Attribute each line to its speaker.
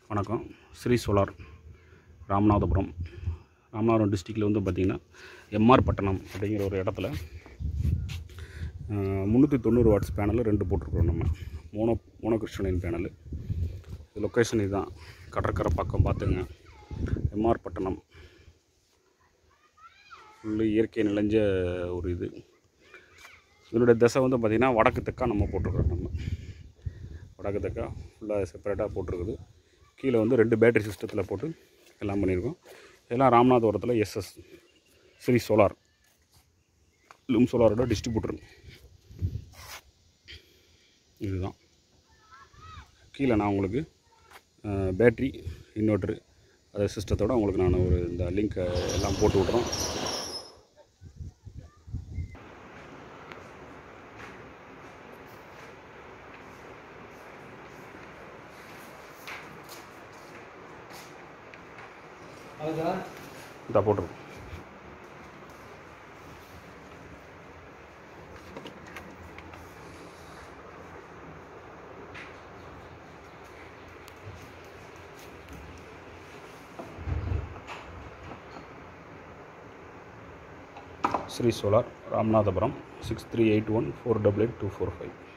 Speaker 1: வணக்கம் ஸ்ரீ சோலார் ராமநாதபுரம் ராமநாதபுரம் டிஸ்ட்ரிக்டில் வந்து பார்த்திங்கன்னா எம்ஆர் பட்டணம் அப்படிங்கிற ஒரு இடத்துல முந்நூற்றி தொண்ணூறு வாட்ஸ் பேனல் ரெண்டு போட்டிருக்கிறோம் நம்ம மோனோ மோனோ கிறிஸ்டனின் பேனல் இது லொக்கேஷன் இதுதான் கடற்கரை பக்கம் பார்த்துங்க எம்ஆர் பட்டணம் ஃபுல்லு இயற்கை நிலைஞ்ச ஒரு இது இதனுடைய திசை வந்து பார்த்திங்கன்னா வடக்கு தெக்கா நம்ம போட்டிருக்கிறோம் நம்ம வடக்கு தெக்கா ஃபுல்லாக செப்பரேட்டாக போட்டிருக்குது கீழே வந்து ரெண்டு பேட்டரி சிஸ்டத்தில் போட்டு எல்லாம் பண்ணியிருக்கோம் இதெல்லாம் ராமநாதபுரத்தில் எஸ்எஸ் ஸ்ரீ சோலார் லும் சோலாரோட டிஸ்ட்ரிபியூட்டர் இதுதான் கீழே நான் உங்களுக்கு பேட்ரி இன்வெர்ட்ரு அது சிஸ்டத்தோட உங்களுக்கு நான் ஒரு இந்த லிங்க்கை எல்லாம் போட்டு விட்றோம்
Speaker 2: ಹೌದಾ
Speaker 1: இந்த போட்டிருக்கோம் Shri solar Ramanathapuram six three eight one four double eight two four five